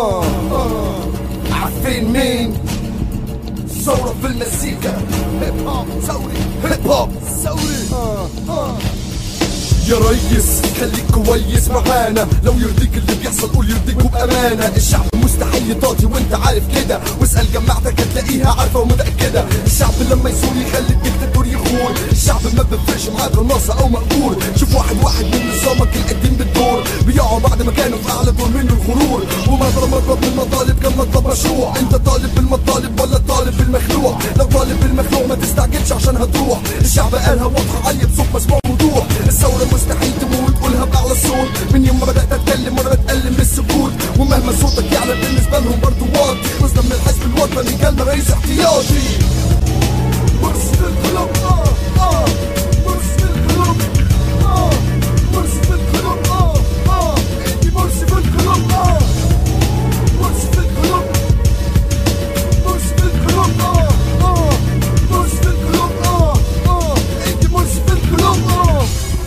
آه آه عارفين مين ثورة في المزيكا هيب هوب ثوري هيب هوب ثوري آه آه يا ريس خليك كويس معانا لو يرضيك اللي بيحصل قول يرضيك بأمانة الشعب مستحيل يطاطي وانت عارف كده واسأل جماعتك هتلاقيها عارفة ومتأكدة الشعب لما يصور يخلي الدكتاتور يخور الشعب ما بيفرقش معاه قناصة أو مقهور شوف واحد واحد من نظامك القديم بالدور بيقعوا بعد ما كانوا في أعلى دور منه الغرور ومطلب مطلب من المطالب كان مطلب مشروع انت طالب بالمطالب ولا طالب بالمخلوع لو طالب بالمخلوع ما تستعجلش عشان هتروح الشعب قالها واضحة عالية بصوت مسموع وضوح الثورة مستحيل تموت قولها بأعلى صوت من يوم ما بدأت أتكلم وأنا بتألم بالسكوت ومهما صوتك يعلى بالنسبة لهم برضه واطي خلصنا من الحزب الوطني جالنا رئيس احتياطي مرسل القلوب آه آه مرسل القلوب آه مرسل القلوب آه آه إنتي مرسل القلوب آه مرسل القلوب مرسل القلوب آه آه مرسل القلوب آه آه إنتي مرسل القلوب آه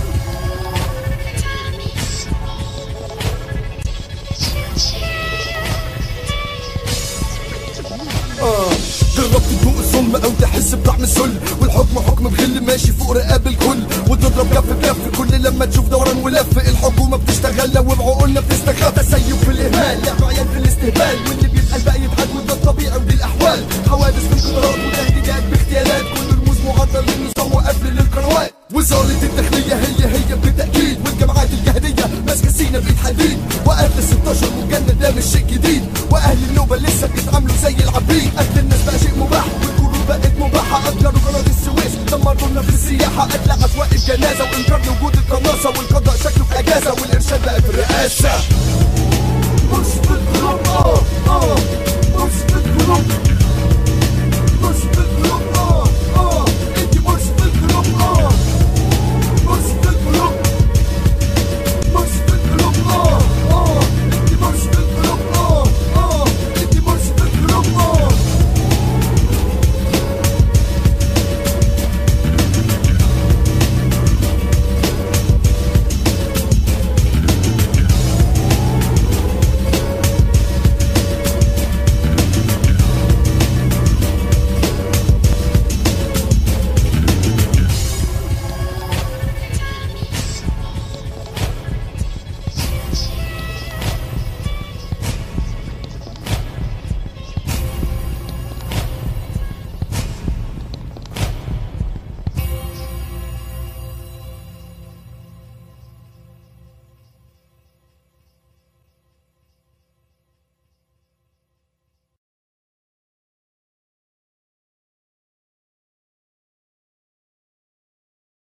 آه. جربت تدوق الظلم او تحس بطعم الذل والحكم حكم بغل ماشي فوق رقاب الكل وتضرب كف بكف كل لما تشوف دوران ولف الحكومه بتشتغل وبعقولنا بتستخف تسيب في الاهمال لعب عيال في الاستهبال واللي بيتقال بقى يتعاد وده الطبيعي ودي الاحوال حوادث في القرارات وتهديدات باغتيالات كل الرموز معرضه للنظام وقفل للقنوات وزاره الداخليه هي هي بالتاكيد